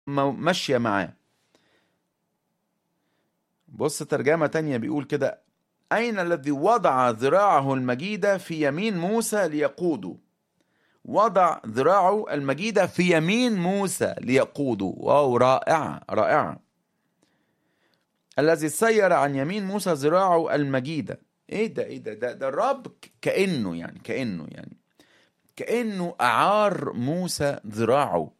ماشية معاه بص ترجمة تانية بيقول كده أين الذي وضع ذراعه المجيدة في يمين موسى ليقوده وضع ذراعه المجيدة في يمين موسى ليقوده واو رائعة رائعة الذي سير عن يمين موسى ذراعه المجيدة ايه ده ايه ده ده, ده الرب كأنه يعني كأنه يعني كأنه أعار موسى ذراعه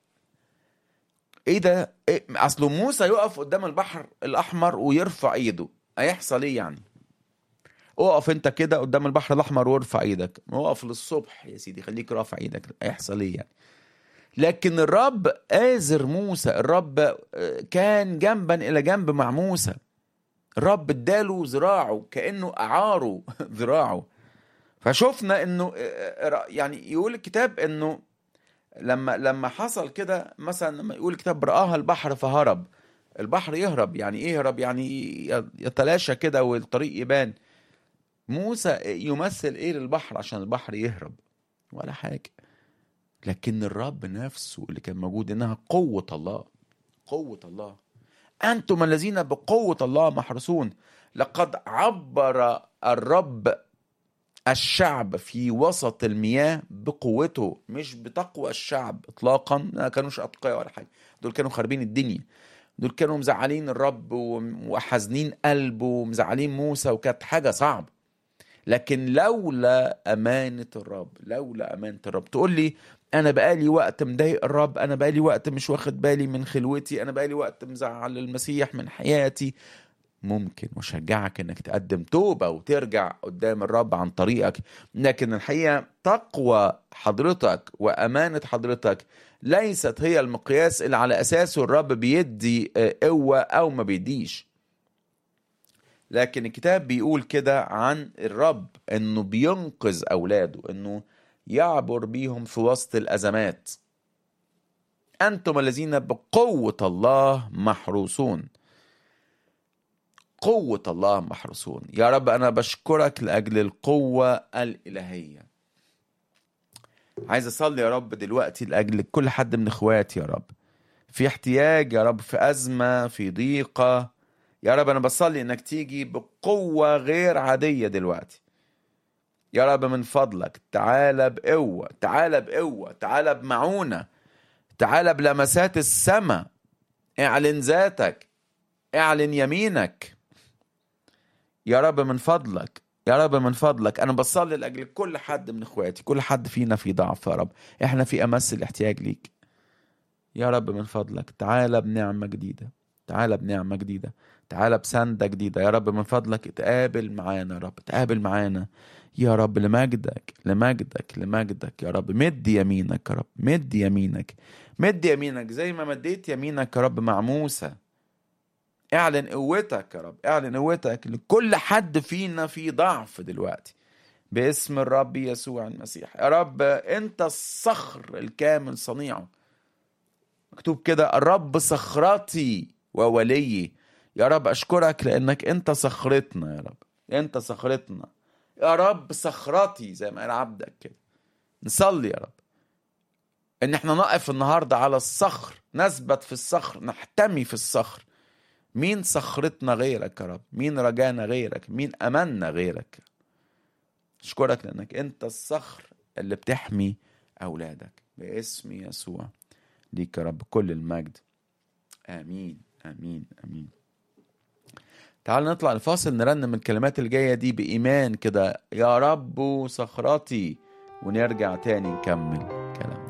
ايه ده إيه؟ اصله موسى يقف قدام البحر الاحمر ويرفع ايده هيحصل ايه يعني اقف انت كده قدام البحر الاحمر وارفع ايدك اقف للصبح يا سيدي خليك رافع ايدك هيحصل ايه يعني لكن الرب آزر موسى الرب كان جنبا الى جنب مع موسى الرب اداله ذراعه كانه اعاره ذراعه فشفنا انه يعني يقول الكتاب انه لما لما حصل كده مثلا لما يقول الكتاب رآها البحر فهرب البحر يهرب يعني ايه يهرب يعني يتلاشى كده والطريق يبان موسى يمثل ايه للبحر عشان البحر يهرب ولا حاجة لكن الرب نفسه اللي كان موجود انها قوة الله قوة الله انتم الذين بقوة الله محرسون لقد عبر الرب الشعب في وسط المياه بقوته مش بتقوى الشعب اطلاقا ما كانوش اتقياء ولا حاجه دول كانوا خاربين الدنيا دول كانوا مزعلين الرب وحزنين قلبه ومزعلين موسى وكانت حاجه صعبه لكن لولا امانه الرب لولا امانه الرب تقول لي انا بقالي وقت مضايق الرب انا بقالي وقت مش واخد بالي من خلوتي انا بقالي وقت مزعل المسيح من حياتي ممكن وشجعك انك تقدم توبه وترجع قدام الرب عن طريقك لكن الحقيقه تقوى حضرتك وامانه حضرتك ليست هي المقياس اللي على اساسه الرب بيدي قوه او ما بيديش لكن الكتاب بيقول كده عن الرب انه بينقذ اولاده انه يعبر بيهم في وسط الازمات انتم الذين بقوه الله محروسون قوة الله محروسون يا رب أنا بشكرك لأجل القوة الإلهية عايز أصلي يا رب دلوقتي لأجل كل حد من إخواتي يا رب في احتياج يا رب في أزمة في ضيقة يا رب أنا بصلي إنك تيجي بقوة غير عادية دلوقتي يا رب من فضلك تعالى بقوة تعالى بقوة تعالى بمعونة تعالى بلمسات السماء اعلن ذاتك اعلن يمينك يا رب من فضلك يا رب من فضلك انا بصلي لاجل كل حد من اخواتي كل حد فينا في ضعف يا رب احنا في امس الاحتياج ليك يا رب من فضلك تعالى بنعمه جديده تعالى بنعمه جديده تعالى بسنده جديده يا رب من فضلك تقابل معانا يا رب تقابل معانا يا رب لمجدك لمجدك لمجدك يا رب مد يمينك يا رب مد يمينك مد يمينك زي ما مديت يمينك يا رب مع موسى اعلن قوتك يا رب اعلن قوتك لكل حد فينا في ضعف دلوقتي باسم الرب يسوع المسيح يا رب انت الصخر الكامل صنيعه مكتوب كده الرب صخرتي ووليي يا رب اشكرك لانك انت صخرتنا يا رب انت صخرتنا يا رب صخرتي زي ما قال عبدك كده نصلي يا رب ان احنا نقف النهارده على الصخر نثبت في الصخر نحتمي في الصخر مين صخرتنا غيرك يا رب مين رجانا غيرك مين امنا غيرك اشكرك لانك انت الصخر اللي بتحمي اولادك باسم يسوع ليك يا رب كل المجد امين امين امين تعال نطلع الفاصل نرنم الكلمات الجاية دي بإيمان كده يا رب صخرتي ونرجع تاني نكمل كلامنا